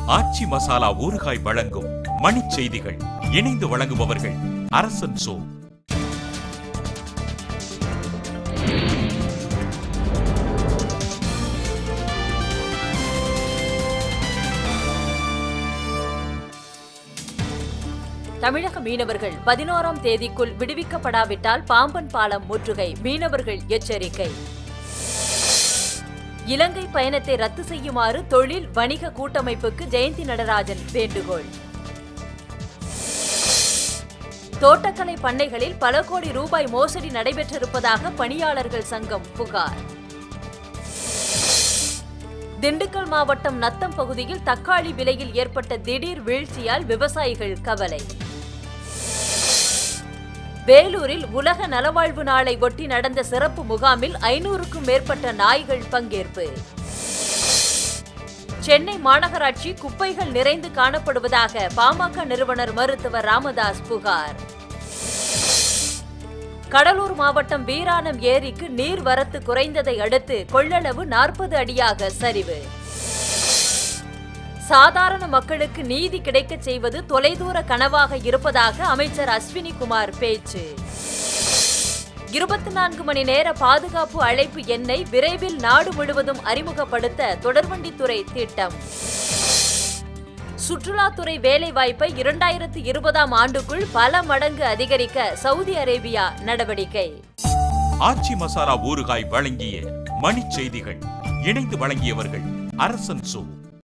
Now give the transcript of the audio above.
ஆச்சி மசாலா ஊறுகாய் வழங்கும் மணிச் செய்திகள் இணைந்து வழங்குபவர்கள் அரசன் சோ தமிழக மீனவர்கள் பதினோராம் தேதிக்குள் விடுவிக்கப்படாவிட்டால் பாம்பன் பாலம் முற்றுகை மீனவர்கள் எச்சரிக்கை இலங்கை பயணத்தை ரத்து செய்யுமாறு தொழில் வணிக கூட்டமைப்புக்கு ஜெயந்தி நடராஜன் வேண்டுகோள் தோட்டக்கலை பண்ணைகளில் பல கோடி ரூபாய் மோசடி நடைபெற்றிருப்பதாக பணியாளர்கள் சங்கம் புகார் திண்டுக்கல் மாவட்டம் நத்தம் பகுதியில் தக்காளி விலையில் ஏற்பட்ட திடீர் வீழ்ச்சியால் விவசாயிகள் கவலை வேலூரில் உலக நலவாழ்வு நாளை ஒட்டி நடந்த சிறப்பு முகாமில் ஐநூறுக்கும் மேற்பட்ட நாய்கள் பங்கேற்பு சென்னை மாநகராட்சி குப்பைகள் நிறைந்து காணப்படுவதாக பாமக நிறுவனர் மருத்துவர் ராமதாஸ் புகார் கடலூர் மாவட்டம் வீராணம் ஏரிக்கு நீர் வரத்து குறைந்ததை அடுத்து கொள்ளளவு நாற்பது அடியாக சரிவு சாதாரண மக்களுக்கு நீதி கிடைக்கச் செய்வது தொலைதூர கனவாக இருப்பதாக அமைச்சர் அஸ்வினி குமார் பேச்சு இருபத்தி நான்கு மணி நேர பாதுகாப்பு அழைப்பு எண்ணை விரைவில் நாடு முழுவதும் அறிமுகப்படுத்த தொடர்வண்டித்துறை திட்டம் சுற்றுலாத்துறை வேலைவாய்ப்பை இரண்டாயிரத்து இருபதாம் ஆண்டுக்குள் பல மடங்கு அதிகரிக்க சவுதி அரேபியா நடவடிக்கை ஆச்சி மசாலா ஊறுகாய் வழங்கிய மணிச் செய்திகள் இணைந்து வழங்கியவர்கள் அரசன் சோ